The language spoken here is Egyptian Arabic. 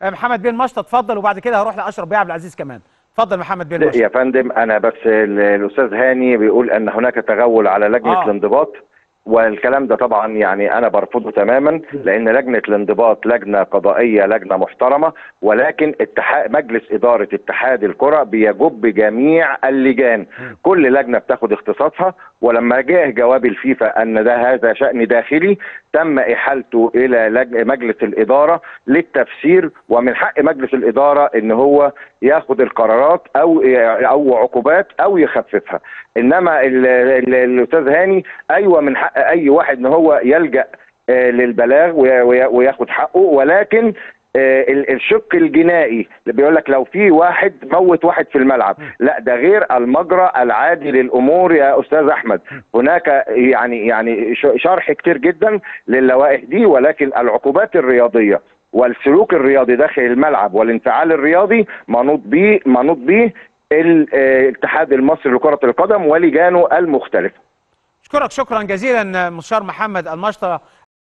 آه، محمد بن مشطه اتفضل وبعد كده هروح لاشرف بيه عبد العزيز كمان اتفضل محمد بن مشطه يا فندم انا بس ال- الاستاذ هاني بيقول ان هناك تغول على لجنه آه. آه. الانضباط والكلام ده طبعا يعني انا برفضه تماما لان لجنه الانضباط لجنه قضائيه لجنه محترمه ولكن اتحاد مجلس اداره اتحاد الكره بيجب جميع اللجان كل لجنه بتاخد اختصاصها ولما جاء جواب الفيفا ان ده هذا شان داخلي تم احالته الى لج... مجلس الاداره للتفسير ومن حق مجلس الاداره ان هو ياخد القرارات او او عقوبات او يخففها انما ال- ال- الاستاذ هاني ايوه من حق اي واحد ان هو يلجا آه، للبلاغ وي- وي- وياخد حقه ولكن آه، ال- الشق الجنائي اللي بيقول لك لو في واحد موت واحد في الملعب لا ده غير المجرى العادي للامور يا استاذ احمد هناك يعني يعني ش- شرح كتير جدا للوائح دي ولكن العقوبات الرياضيه والسلوك الرياضي داخل الملعب والانفعال الرياضي منوط به منوط به الاتحاد المصري لكره القدم ولجانه المختلفه اشكرك شكرا جزيلا مستشار محمد المشطه